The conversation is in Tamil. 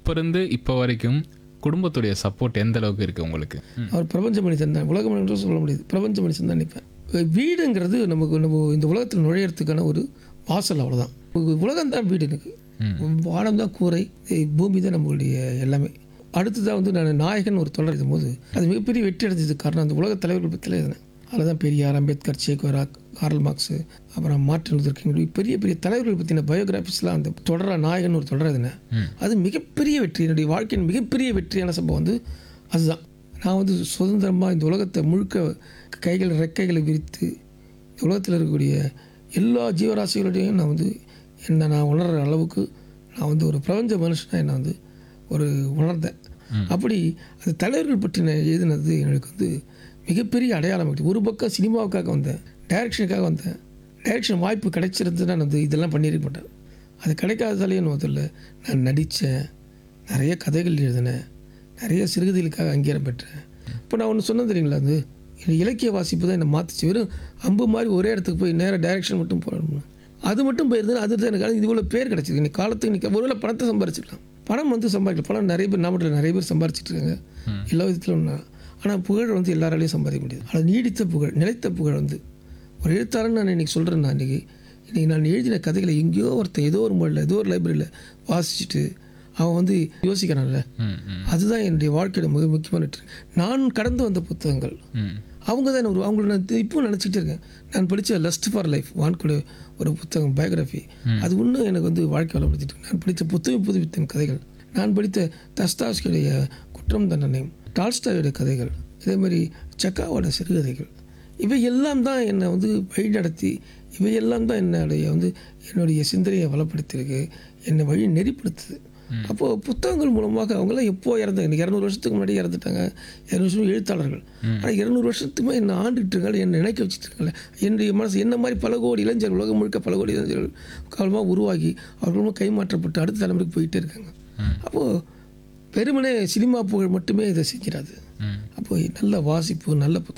அப்போ இருந்து இப்போ வரைக்கும் குடும்பத்துடைய சப்போர்ட் எந்த அளவுக்கு இருக்குது உங்களுக்கு ம். அவர் பிரபஞ்ச மனிதன் தான் உலக மனிதன் சொல்ல முடியாது பிரபஞ்ச மனுஷன் தான் நினைப்பேன் வீடுங்கிறது நமக்கு நம்ம இந்த உலகத்தில் நுழையிறதுக்கான ஒரு வாசல் அவ்வளோதான் உலகம் தான் வீடு எனக்கு வானம் தான் கூரை இ- பூமி தான் நம்மளுடைய எல்லாமே அடுத்ததாக வந்து நான் நாயகன் ஒரு தொடர் எழுதும் போது அது மிகப்பெரிய வெற்றி அடைஞ்சதுக்கு காரணம் அந்த உலக தலைவர்கள் பற்றியில் எழுதினேன் அதில் தான் Periyar Ambedkar Che Guevara Karl Marx அப்புறம் மார்ட்டின் லூதர் கிங் இப்படி பெரிய பெரிய தலைவர்கள் பற்றின பயோகிராஃபிஸ்லாம் அந்த தொடர நாயகன் ஒரு தொடர் எழுதினேன் அது மிகப்பெரிய வெற்றி என்னுடைய வாழ்க்கையின் மிகப்பெரிய வெற்றியான சம்பவம் வந்து அதுதான் நான் வந்து சுதந்திரமாக இந்த உலகத்தை முழுக்க கைகள் ரெக்கைகளை விரித்து இந்த உலகத்தில் இருக்கக்கூடிய எல்லா ஜீவராசிகளோடையும் நான் வந்து என்னை நான் உணர்கிற அளவுக்கு நான் வந்து ஒரு பிரபஞ்ச மனுஷனாக என்னை வந்து ஒரு உணர்ந்தேன் அப்படி அந்த தலைவர்கள் பற்றி நான் எழுதினது எனக்கு வந்து மிகப்பெரிய அடையாளம் ஆகிட்டு ஒரு பக்கம் சினிமாவுக்காக வந்தேன் டைரக்ஷனுக்காக வந்தேன் டைரக்ஷன் வாய்ப்பு கிடைச்சிருந்து நான் வந்து இதெல்லாம் பண்ணியிருக்க மாட்டேன் அது கிடைக்காததாலேயே நான் முதல்ல நான் நடித்தேன் நிறைய கதைகள் எழுதினேன் நிறைய சிறுகதைகளுக்காக அங்கீகாரம் பெற்றேன் இப்போ நான் ஒன்று சொன்னேன் தெரியுங்களா அது என் இலக்கிய வாசிப்பு தான் என்னை மாற்றிச்சு வெறும் அம்பு மாதிரி ஒரே இடத்துக்கு போய் நேராக டைரக்ஷன் மட்டும் போகணும் அது மட்டும் போயிருந்தா அது தான் எனக்கு இது இவ்வளோ பேர் கிடச்சிருக்கு இன்னைக்கு காலத்துக்கு இன்னைக்கு ஒருவேளை பணத்தை சம்பாரிச்சிக்கலாம் பணம் வந்து சம்பாதிக்கலாம் பணம் நிறைய பேர் நாமட்டில் நிறைய பேர் சம்பாரிச்சிட்டு இருக்காங்க எல்லா விதத்திலும் ஒன்றா ஆனால் புகழ் வந்து எல்லாராலையும் சம்பாதிக்க முடியாது ஆனால் நீடித்த புகழ் நிலைத்த புகழ் வந்து ஒரு எழுத்தாளன் நான் இன்னைக்கு சொல்கிறேன் நான் இன்றைக்கி இன்றைக்கி நான் எழுதின கதைகளை எங்கேயோ ஒருத்தன் ஏதோ ஒரு மொழியில் ஏதோ ஒரு லைப்ரரியில் வாசிச்சுட்டு அவன் வந்து யோசிக்கிறான்ல ம் ம் அதுதான் என்னுடைய வாழ்க்கையோட மிக முக்கியமான வெற்றி நான் கடந்து வந்த புத்தகங்கள் ம் அவங்க தான் ஒரு அவங்கள நான் இப்போ நினச்சிட்டு இருக்கேன் நான் படித்த லஸ்ட் ஃபார் லைஃப் வான்குட ஒரு புத்தகம் பயோகிராஃபி அது இன்னும் எனக்கு வந்து வாழ்க்கை வளப்படுத்திட்டு இருக்கு. நான் படித்த புத்தகம் புதுப்பித்தன் கதைகள் நான் படித்த தஸ்தாஸ்கியுடைய குற்றம் தண்டனை டால்ஸ்டாயோட கதைகள் இதே மாதிரி சக்காவோட சிறுகதைகள் இவை எல்லாம் தான் என்னை வந்து வழி நடத்தி இவையெல்லாம் தான் என்னுடைய வந்து என்னுடைய சிந்தனையை வளப்படுத்தியிருக்கு என்னை வழி நெறிப்படுத்துது அப்போது புத்தகங்கள் மூலமாக அவங்களாம் எப்போ இறந்தாங்க இன்னைக்கு இரநூறு வருஷத்துக்கு முன்னாடி இறந்துட்டாங்க இரநூறு வருஷம் எழுத்தாளர்கள் ஆனால் இரநூறு வருஷத்துக்குமே என்னை ஆண்டுகிட்டு இருக்காங்க என்னை நினைக்க வச்சுட்டு இருக்காங்க என்னுடைய மனசு என்ன மாதிரி பல கோடி இளைஞர்கள் உலகம் முழுக்க பல கோடி இளைஞர்கள் காலமாக உருவாகி அவர்களும் கைமாற்றப்பட்டு அடுத்த தலைமுறைக்கு போயிட்டே இருக்காங்க அப்போது வெறுமனே சினிமா புகழ் மட்டுமே இதை செஞ்சிடாது ம் அப்போ நல்ல வாசிப்பு நல்ல புத்தகம்